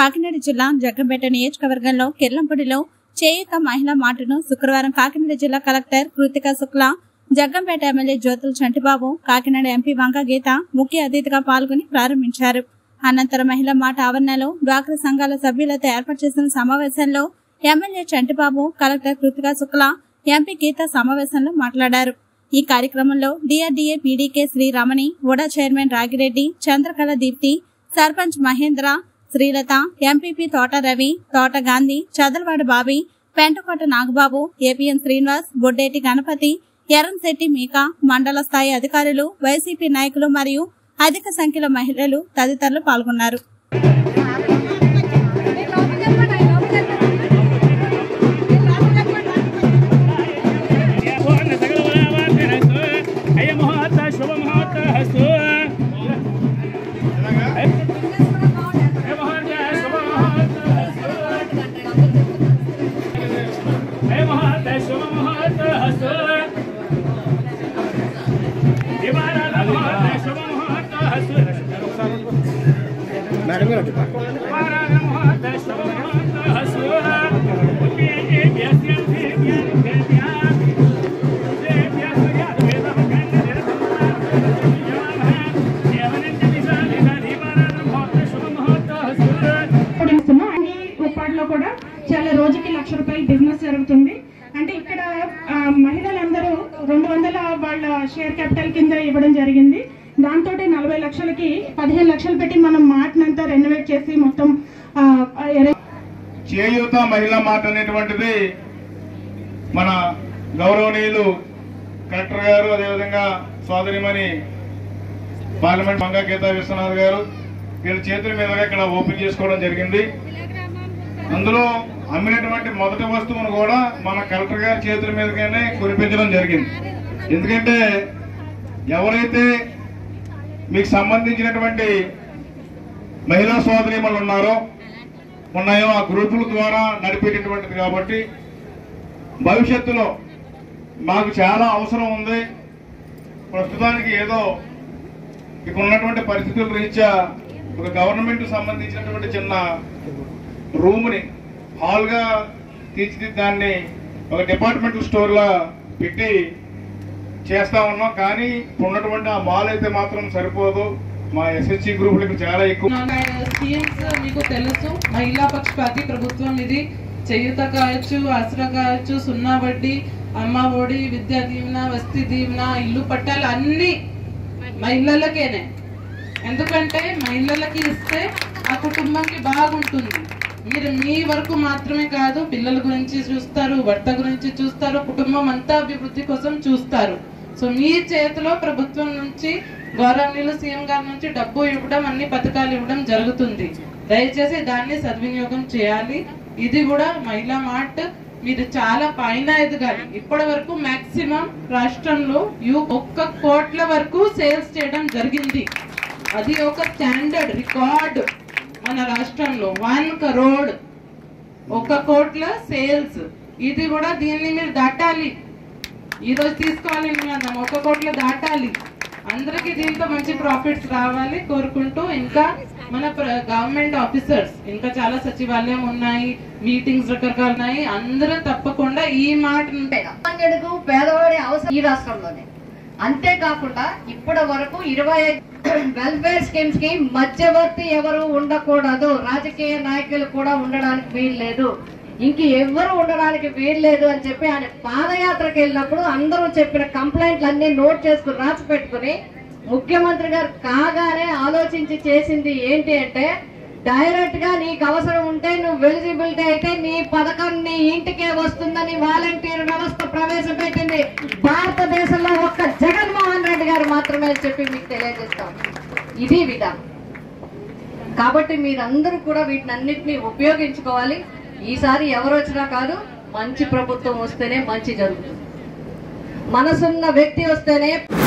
కాకినాడ జిల్లా జగ్గంపేట నియోజకవర్గంలో కిర్లంపూడిలో చేయుత మహిళా మాటను శుక్రవారం కాకినాడ జిల్లా collector Kritika Shukla Jaggampeta MLA Jyothula Chantibabu Kakinada MP Vanga Geetha ముఖ్య అతిథిగా పాల్గొని ప్రారంభించారు అనంతరం మహిళా మాట ఆవరణలో డ్వాక్రా సంఘాల సభ్యులతో ఏర్పాటు చేసిన సమావేశంలో MLA Chantibabu collector Kritika Shukla MP Geetha సమావేశంలో మాట్లాడారు ఈ కార్యక్రమంలో DRDA P D K Shri Ramani UDA chairman Ragireddy Chandrakala Deepthi sarpanch Mahendra Srilatha MPP Thota Ravi Thota Gandhi Chadalavada Bobby Pentakota Nagababu A P N Srinivas Boddeti Ganapathi Erramsetti Mika మండల స్థాయి అధికారులు వైసీపీ నాయకులు మరియు అధిక సంఖ్యలో మహిళలు తదితరులు పాల్గొన్నారు పూర్ణ సకల బలావార్ధిరస్తు. అయ ముహూర్త శుభ ముహూర్త అస్తు. అయ ముహూర్త శుభ ముహూర్త అస్తు. అయ ముహూర్త శుభ ముహూర్త అస్తు. దివారాధ ముహూర్త శుభ ముహూర్త అస్తు. దివారాధ ముహూర్త శుభ ముహూర్త అస్తు. ఉద్యోగేభ్యస్య దేభ్యస్య కూడా ఇస్తున్నాం అన్ని ఉప్పాడులో కూడా చాలా రోజుకి లక్ష రూపాయలు బిజినెస్ జరుగుతుంది అంటే ఇక్కడ ఆ, మహిళలందరూ రెండు వందల వాళ్ళ షేర్ క్యాపిటల్ కింద ఇవ్వడం జరిగింది దాంతో నలభై లక్షలకి పదిహేను లక్షలు పెట్టి మనం మాటనంతా రెనోవేట్ చేసి మొత్తం ఆ, ఎరే- చేయూత మహిళా మాట అనేటువంటిది మన గౌరవనీయులు కలెక్టర్ గారు అదేవిధంగా సోదరిమణి పార్లమెంట్ మంగా గీతా విశ్వనాథ్ గారు వీళ్ళ చేతుల మీదుగా ఇక్కడ ఓపెన్ చేసుకోవడం జరిగింది అందులో అమ్మినటువంటి మొదటి వస్తువును కూడా మన కలెక్టర్ గారి చేతుల మీదుగానే కురిపించడం జరిగింది ఎందుకంటే ఎవరైతే మీకు సంబంధించినటువంటి మహిళా సోదరిమలు ఉన్నారో ఉన్నాయో ఆ గ్రూపుల ద్వారా నడిపేటటువంటిది కాబట్టి భవిష్యత్తులో మాకు చాలా అవసరం ఉంది ప్రస్తుతానికి ఏదో ఇక ఉన్నటువంటి పరిస్థితుల రీత్యా ఒక గవర్నమెంట్ సంబంధించినటువంటి చిన్న రూమ్ని హాల్గా తీర్చిదిద్ది దాన్ని ఒక డిపార్ట్మెంటల్ స్టోర్లా పెట్టి చేస్తా ఉన్నాం కానీ ఇప్పుడు ఉన్నటువంటి ఆ మాల్ అయితే మాత్రం సరిపోదు మా ఎస్హెచ్సి గ్రూపులకు చాలా ఎక్కువ స్కీమ్స్ మీకు తెలుసు మహిళా పక్షపాతి ప్రభుత్వం ఇది చేయూత కావచ్చు ఆసరా కావచ్చు సున్నా వడ్డీ అమ్మ ఒడి విద్యా దీవెన వస్తీ దీవెన ఇల్లు పట్టాలు అన్ని మహిళలకేనే ఎందుకంటే మహిళలకి ఇస్తే ఆ కుటుంబంకి బాగుంటుంది మీరు మీ వరకు మాత్రమే కాదు పిల్లల గురించి చూస్తారు భర్త గురించి చూస్తారు కుటుంబం అంతా అభివృద్ధి కోసం చూస్తారు సో మీ చేతిలో ప్రభుత్వం నుంచి గౌరవనీయులు సీఎం గారి నుంచి డబ్బు ఇవ్వడం అన్ని పథకాలు ఇవ్వడం జరుగుతుంది దయచేసి దాన్ని సద్వినియోగం చేయాలి ఇది కూడా మహిళా మార్ట్ మీరు చాలా పైన ఎదగాలి ఇప్పటి వరకు మాక్సిమం రాష్ట్రంలో యూ ఒక్క కోట్ల వరకు సేల్స్ చేయడం జరిగింది అది ఒక స్టాండర్డ్ రికార్డ్ మన రాష్ట్రంలో వన్ కరోడ్ ఒక కోట్ల సేల్స్ ఇది కూడా దీన్ని మీరు దాటాలి ఈ రోజు తీసుకోవాలి మనం ఒక కోట్ల దాటాలి అందరికి దీంతో మంచి ప్రాఫిట్స్ రావాలి కోరుకుంటూ ఇంకా మన గవర్నమెంట్ ఆఫీసర్స్ ఇంకా చాలా సచివాలయం ఉన్నాయి మీటింగ్స్ రకరకాలు ఉన్నాయి అందరూ తప్పకుండా ఈ మాట సామాన్యుడికి పేదవాడి అవసరం ఈ రాష్ట్రంలోనే అంతేకాకుండా ఇప్పటి వరకు ఇరవై వెల్ఫేర్ స్కీమ్స్ కి మధ్యవర్తి ఎవరు ఉండకూడదు రాజకీయ నాయకులు కూడా ఉండడానికి వీలు లేదు ఇంక ఎవరు ఉండడానికి వీలు లేదు అని చెప్పి ఆయన పాదయాత్రకు వెళ్ళినప్పుడు అందరూ చెప్పిన కంప్లైంట్లు అన్ని నోట్ చేసుకుని రాసి పెట్టుకుని ముఖ్యమంత్రి గారు కాగానే ఆలోచించి చేసింది ఏంటి అంటే డైరెక్ట్ గా నీకు అవసరం ఉంటే నువ్వు ఎలిజిబిలిటీ అయితే నీ పథకం నీ ఇంటికే వస్తుందని వాలంటీర్ వ్యవస్థ ప్రవేశపెట్టింది భారతదేశంలో ఒక్క జగన్మోహన్ రెడ్డి గారు మాత్రమే అని చెప్పి మీకు తెలియజేస్తాం ఇది విధానం కాబట్టి మీరందరూ కూడా వీటిని అన్నిటిని ఉపయోగించుకోవాలి ఈసారి ఎవరు వచ్చినా కాదు మంచి ప్రభుత్వం వస్తేనే మంచి జరుగుతుంది మనసున్న వ్యక్తి వస్తేనే